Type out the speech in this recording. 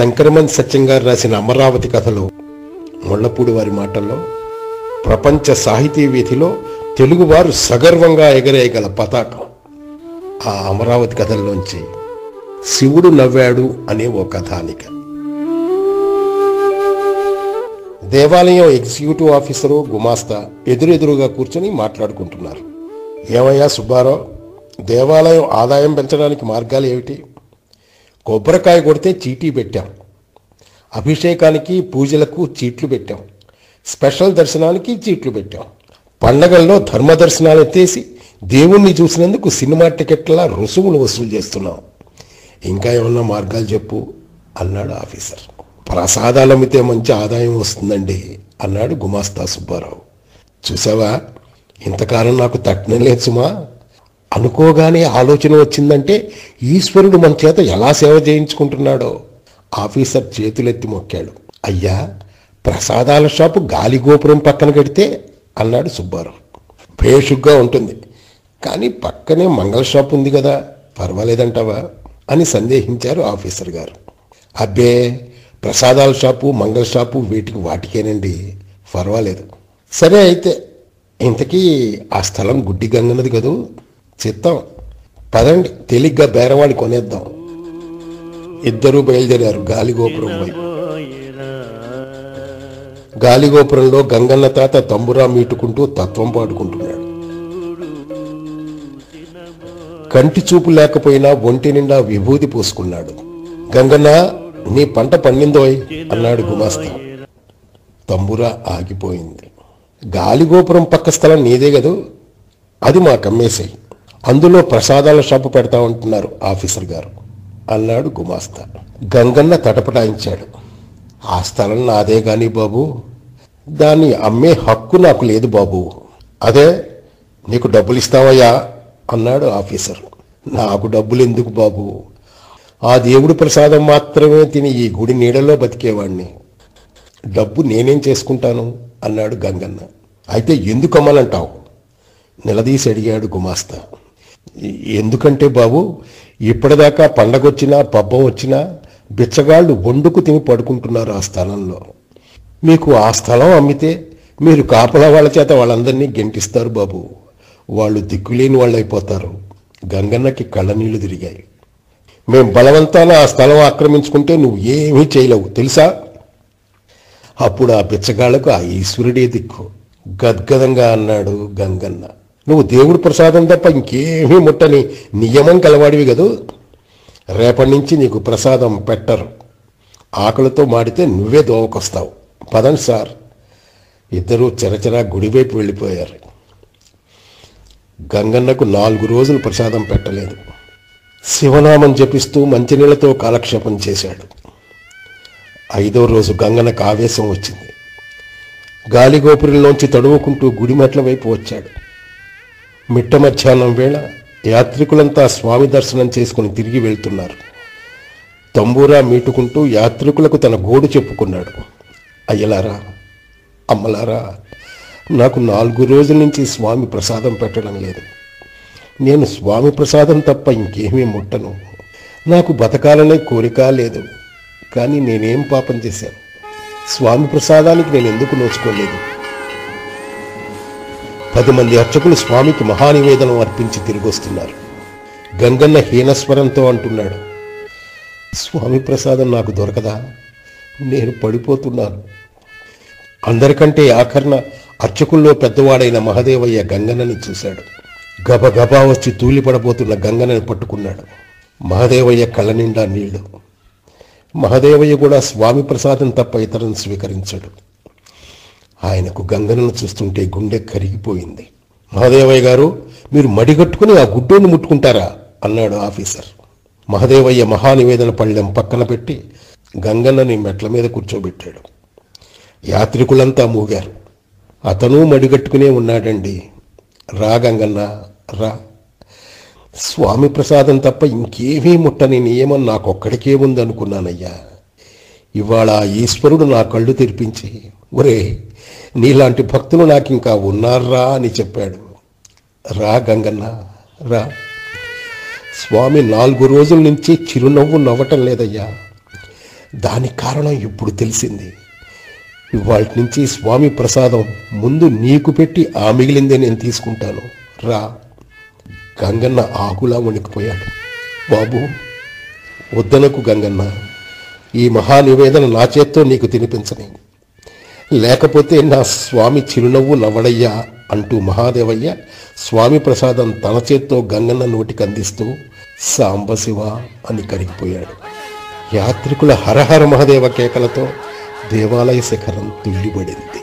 శంకరమన్ సత్యం గారు రాసిన అమరావతి కథలో ముళ్ళపూడి వారి మాటల్లో ప్రపంచ సాహితీ వీధిలో తెలుగువారు సగర్వంగా ఎగరేయగల పతాకం ఆ అమరావతి కథల్లోంచి శివుడు నవ్వాడు అనే ఓ కథానిక దేవాలయం ఎగ్జిక్యూటివ్ ఆఫీసరు గుమాస్తా ఎదురెదురుగా కూర్చొని మాట్లాడుకుంటున్నారు ఏమయ్యా సుబ్బారావు దేవాలయం ఆదాయం పెంచడానికి మార్గాలు ఏమిటి కొబ్బరికాయ కొడితే చీటీ పెట్టాం అభిషేకానికి పూజలకు చీట్లు పెట్టాం స్పెషల్ దర్శనానికి చీట్లు పెట్టాం పండగల్లో ధర్మ దర్శనాలు ఎత్తేసి దేవుణ్ణి చూసినందుకు సినిమా టికెట్ల రుసుములు వసూలు చేస్తున్నాం ఇంకా ఏమన్నా మార్గాలు చెప్పు అన్నాడు ఆఫీసర్ ప్రసాదాలు అమ్మితే మంచి ఆదాయం వస్తుందండి అన్నాడు గుమాస్తా సుబ్బారావు చూసావా ఇంతకాలం నాకు తట్టడం లేదు సుమా అనుకోగానే ఆలోచన వచ్చిందంటే ఈశ్వరుడు మన చేత ఎలా సేవ చేయించుకుంటున్నాడో ఆఫీసర్ చేతులెత్తి మొక్కాడు అయ్యా ప్రసాదాల షాపు గాలి గోపురం పక్కన కడితే అన్నాడు సుబ్బారావు భేషుగ్గా ఉంటుంది కానీ పక్కనే మంగళ షాప్ ఉంది కదా పర్వాలేదంటావా అని సందేహించారు ఆఫీసర్ గారు అబ్బే ప్రసాదాల షాపు మంగళ షాపు వీటికి వాటికేనండి పర్వాలేదు సరే అయితే ఇంతకీ ఆ స్థలం గుడ్డి గంగన్నది కదూ చిత్తం పదండి తేలిగ్గా బేరవాడి కొనేద్దాం ఇద్దరూ బయలుదేరారు గాలిగోపురం వైపు గాలిగోపురంలో గంగన్న తాత తంబురా మీటుకుంటూ తత్వం పాడుకుంటున్నాడు కంటి చూపు లేకపోయినా ఒంటి నిండా విభూతి పూసుకున్నాడు గంగన్న నీ పంట పండిందోయ్ అన్నాడు గుమాస్తా తంబురా ఆగిపోయింది గాలిగోపురం పక్క స్థలం నీదే కదూ అది మా కమ్మేసాయి అందులో ప్రసాదాల షాపు పెడతా ఉంటున్నారు ఆఫీసర్ గారు అన్నాడు గుమాస్తా గంగన్న తటపటాయించాడు ఆ స్థలం నాదే గాని బాబు దాన్ని అమ్మే హక్కు నాకు లేదు బాబు అదే నీకు డబ్బులు ఇస్తావయ్యా అన్నాడు ఆఫీసర్ నాకు డబ్బులు ఎందుకు బాబు ఆ దేవుడి ప్రసాదం మాత్రమే తిని ఈ గుడి నీడలో బతికేవాణ్ణి డబ్బు నేనేం చేసుకుంటాను అన్నాడు గంగన్న అయితే ఎందుకు అమ్మాలంటావు నిలదీసి అడిగాడు గుమాస్తా "ఎ- ఎందుకంటే బాబు ఇప్పటిదాకా పండగొచ్చినా పబ్బం వచ్చినా బిచ్చగాళ్ళు వండుకు తిని పడుకుంటున్నారు ఆ స్థలంలో మీకు ఆ స్థలం అమ్మితే మీరు కాపలా వాళ్ళ చేత వాళ్ళందరినీ గెంటిస్తారు బాబు వాళ్ళు దిక్కులేని వాళ్ళు అయిపోతారు గంగన్నకి కళ్ళనీళ్లు తిరిగాయి మేం బలవంతాన ఆ స్థలం ఆక్రమించుకుంటే నువ్వు ఏమీ చేయలేవు తెలుసా అప్పుడు ఆ బిచ్చగాళ్లకు ఆ ఈశ్వరుడే దిక్కు గద్గదంగా అన్నాడు గంగన్న నువ్వు దేవుడి ప్రసాదం తప్ప ఇంకేమీ ముట్టని నియమం కలవాడివి కదూ రేపటి నుంచి నీకు ప్రసాదం పెట్టరు ఆకలితో మాడితే నువ్వే దోవకొస్తావు పదండి సార్ ఇద్దరూ చెరచెరా గుడివైపు వెళ్ళిపోయారు గంగన్నకు నాలుగు రోజులు ప్రసాదం పెట్టలేదు శివనామం జపిస్తూ మంచినీళ్లతో కాలక్షేపం చేశాడు ఐదో రోజు గంగన్నకు ఆవేశం వచ్చింది గాలిగోపురంలోంచి తడువుకుంటూ గుడిమెట్ల వైపు వచ్చాడు మిట్ట మధ్యాహ్నం వేళ యాత్రికులంతా స్వామి దర్శనం చేసుకుని తిరిగి వెళ్తున్నారు తంబూరా మీటుకుంటూ యాత్రికులకు తన గోడు చెప్పుకున్నాడు అయ్యలారా అమ్మలారా నాకు నాలుగు రోజుల నుంచి స్వామి ప్రసాదం పెట్టడం లేదు నేను స్వామి ప్రసాదం తప్ప ఇంకేమీ ముట్టను నాకు బతకాలనే కోరిక లేదు కానీ నేనేం పాపం చేశాను స్వామి ప్రసాదానికి నేను ఎందుకు నోచుకోలేదు పది మంది అర్చకులు స్వామికి మహానివేదనం అర్పించి తిరిగి వస్తున్నారు గంగన్న హీనస్వరంతో అంటున్నాడు స్వామి ప్రసాదం నాకు దొరకదా నేను పడిపోతున్నాను అందరికంటే ఆఖరణ అర్చకుల్లో పెద్దవాడైన మహదేవయ్య గంగన్నని చూశాడు గబగబా వచ్చి తూలిపడబోతున్న గంగన్నని పట్టుకున్నాడు మహదేవయ్య కళ్ళ నిండా నీళ్లు మహదేవయ్య కూడా స్వామి ప్రసాదం తప్ప ఇతరులను స్వీకరించడు ఆయనకు గంగనను చూస్తుంటే గుండె కరిగిపోయింది మహదేవయ్య గారు మీరు మడిగట్టుకుని ఆ గుడ్డోని ముట్టుకుంటారా అన్నాడు ఆఫీసర్ మహదేవయ్య మహానివేదన పళ్ళెం పక్కన పెట్టి గంగన్నని మెట్ల మీద కూర్చోబెట్టాడు యాత్రికులంతా మూగారు అతను మడిగట్టుకునే ఉన్నాడండి రా గంగన్న రా స్వామి ప్రసాదం తప్ప ఇంకేమీ ముట్టని నియమం నాకొక్కడికే ఉందనుకున్నానయ్యా ఇవాళ ఆ ఈశ్వరుడు నా కళ్ళు తెరిపించి ఒరే నీలాంటి భక్తులు నాకు ఇంకా ఉన్నారా అని చెప్పాడు రా గంగన్న రా స్వామి నాలుగు రోజుల నుంచి చిరునవ్వు నవ్వటం లేదయ్యా దానికి కారణం ఇప్పుడు తెలిసింది ఇవాళ నుంచి స్వామి ప్రసాదం ముందు నీకు పెట్టి ఆ మిగిలిందే నేను తీసుకుంటాను రా గంగన్న ఆకులా వణికిపోయాడు బాబు వద్దనకు గంగన్న ఈ మహానివేదన నా చేత్తో నీకు తినిపించని లేకపోతే నా స్వామి చిరునవ్వు నవ్వడయ్యా అంటూ మహాదేవయ్య స్వామి ప్రసాదం తన చేత్తో గంగన్న నోటికి అందిస్తూ సాంబశివ అని కరిగిపోయాడు యాత్రికుల హరహర మహదేవ కేకలతో దేవాలయ శిఖరం తుల్లిబడింది